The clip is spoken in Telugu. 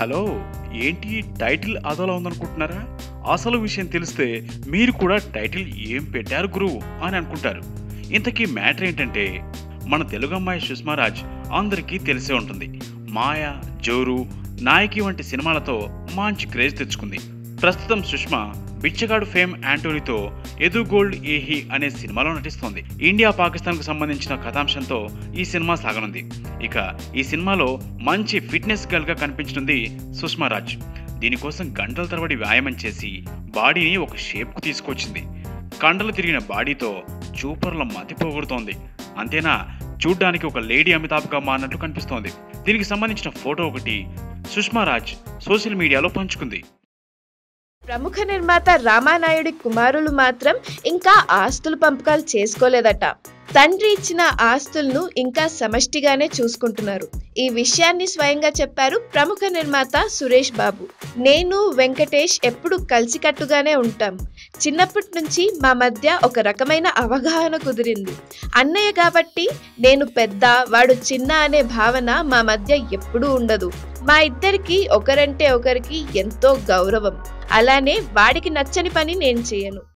హలో ఏంటి టైటిల్ అదోలా ఉందనుకుంటున్నారా అసలు విషయం తెలిస్తే మీరు కూడా టైటిల్ ఏం పెట్టారు గురువు అని అనుకుంటారు ఇంతకీ మ్యాటర్ ఏంటంటే మన తెలుగు అమ్మాయి సుష్మారాజ్ అందరికీ తెలిసే ఉంటుంది మాయ జోరు నాయకి వంటి సినిమాలతో మంచి క్రేజ్ తెచ్చుకుంది ప్రస్తుతం సుష్మా బిచ్చగాడు ఫేమ్ యాంటోనీతో ఎదు గోల్డ్ ఏహి అనే సినిమాలో నటిస్తోంది ఇండియా పాకిస్తాన్కు సంబంధించిన కథాంశంతో ఈ సినిమా సాగనుంది ఇక ఈ సినిమాలో మంచి ఫిట్నెస్ గర్ల్ గా కనిపించనుంది సుష్మా రాజ్ దీనికోసం గంటల తరబడి వ్యాయామం చేసి బాడీని ఒక షేప్కు తీసుకొచ్చింది కండలు తిరిగిన బాడీతో చూపర్ల మతి పోగొడుతోంది అంతేనా చూడ్డానికి ఒక లేడీ అమితాబ్గా మారినట్లు కనిపిస్తోంది దీనికి సంబంధించిన ఫోటో ఒకటి సుష్మా రాజ్ సోషల్ మీడియాలో పంచుకుంది ప్రముఖ నిర్మాత రామానాయుడి కుమారులు మాత్రం ఇంకా ఆస్తుల పంపకాలు చేసుకోలేదట తండ్రి ఇచ్చిన ఆస్తులను ఇంకా సమష్టిగానే చూసుకుంటున్నారు ఈ విషయాన్ని స్వయంగా చెప్పారు ప్రముఖ నిర్మాత సురేష్ బాబు నేను వెంకటేష్ ఎప్పుడు కలిసికట్టుగానే ఉంటాం చిన్నప్పటి నుంచి మా మధ్య ఒక రకమైన అవగాహన కుదిరింది అన్నయ్య కాబట్టి నేను పెద్ద వాడు చిన్న అనే భావన మా మధ్య ఎప్పుడూ ఉండదు మా ఇద్దరికి ఒకరంటే ఒకరికి ఎంతో గౌరవం అలానే వాడికి నచ్చని పని నేను చేయను